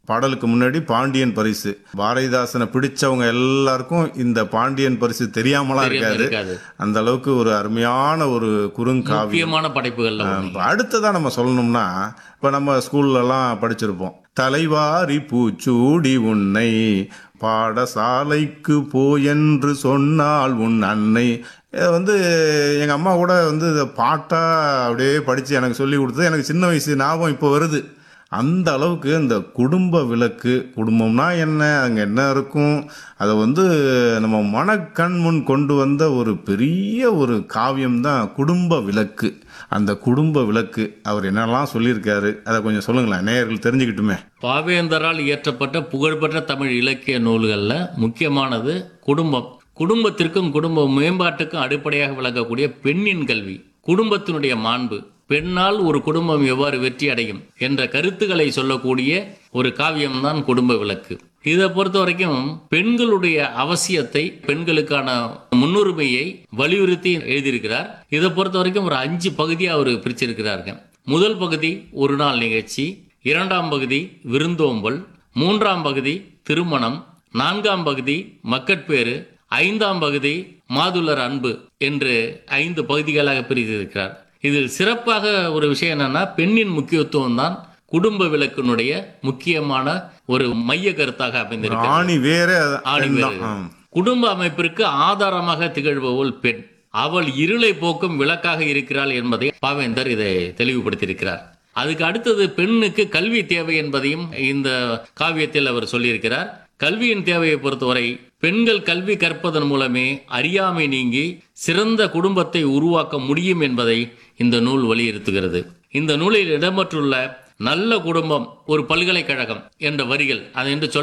பாடலுக்கு முன்னாடி பாண்டியன் பரிசு பாரதிதாசனை பிடிச்சவங்க எல்லாருக்கும் இந்த பாண்டியன் பரிசு தெரியாமலாம் இருக்காது இருக்காது அந்த அளவுக்கு ஒரு அருமையான ஒரு குறுங்காவியம் முக்கியமான படைப்புகள்ல ஒண்ணு. இப்ப அடுத்ததா நம்ம சொல்லணும்னா இப்ப நம்ம ஸ்கூல்லலாம் படிச்சிருப்போம் தலைவாரி பூச்சூடி உன்னை பாடசாலைக்கு போ என்று சொன்னால் உன் அன்னை இதை வந்து எங்க அம்மா கூட வந்து இதை பாட்டா அப்படியே படிச்சு எனக்கு சொல்லி கொடுத்தது எனக்கு சின்ன வயசு ஞாபகம் இப்போ வருது அந்த அளவுக்கு இந்த குடும்ப விளக்கு குடும்பம்னா என்ன அங்கே என்ன இருக்கும் அதை வந்து நம்ம மனக்கண் முன் கொண்டு வந்த ஒரு பெரிய ஒரு காவியம் தான் குடும்ப விளக்கு அந்த குடும்ப விளக்கு அவர் என்னெல்லாம் சொல்லியிருக்காரு அதை கொஞ்சம் சொல்லுங்களேன் நேயர்கள் தெரிஞ்சுக்கிட்டுமே பாவேந்தரால் இயற்றப்பட்ட புகழ்பெற்ற தமிழ் இலக்கிய நூல்கள்ல முக்கியமானது குடும்பம் குடும்பத்திற்கும் குடும்ப மேம்பாட்டுக்கும் அடிப்படையாக விளங்கக்கூடிய பெண்ணின் கல்வி குடும்பத்தினுடைய மாண்பு பெண்ணால் ஒரு குடும்பம் எவ்வாறு வெற்றி அடையும் என்ற கருத்துக்களை சொல்லக்கூடிய ஒரு காவியம்தான் குடும்ப விளக்கு இதை பொறுத்த வரைக்கும் பெண்களுடைய அவசியத்தை பெண்களுக்கான முன்னுரிமையை வலியுறுத்தி எழுதியிருக்கிறார் இதை பொறுத்த வரைக்கும் ஒரு அஞ்சு பகுதியாக அவர் பிரிச்சிருக்கிறாருங்க முதல் பகுதி ஒரு நாள் நிகழ்ச்சி இரண்டாம் பகுதி விருந்தோம்பல் மூன்றாம் பகுதி திருமணம் நான்காம் பகுதி மக்கட்பேறு ஐந்தாம் பகுதி மாதுளர் அன்பு என்று ஐந்து பகுதிகளாக பிரித்திருக்கிறார் இதில் சிறப்பாக ஒரு விஷயம் என்னன்னா பெண்ணின் முக்கியத்துவம் தான் குடும்ப விளக்கினுடைய முக்கியமான ஒரு மைய கருத்தாக அமைந்திருக்கிறது ஆணி வேற ஆணி பெண் வேறு. தான். ஆம். குடும்ப அமைப்பிற்கு ஆதாரமாக திகழ்பவள் பெண் அவள் இருளை போக்கும் விளக்காக இருக்கிறாள் என்பதை பாவேந்தர் இதை தெளிவுபடுத்தியிருக்கிறார் அதுக்கு அடுத்தது பெண்ணுக்கு கல்வி தேவை என்பதையும் இந்த காவியத்தில் அவர் சொல்லியிருக்கிறார் கல்வியின் தேவையை பொறுத்தவரை பெண்கள் கல்வி கற்பதன் மூலமே அறியாமை நீங்கி சிறந்த குடும்பத்தை உருவாக்க முடியும் என்பதை இந்த நூல் வலியுறுத்துகிறது இந்த நூலில் இடம்பெற்றுள்ள நல்ல குடும்பம் ஒரு பல்கலைக்கழகம் என்ற வரிகள் அது என்று சொல்ல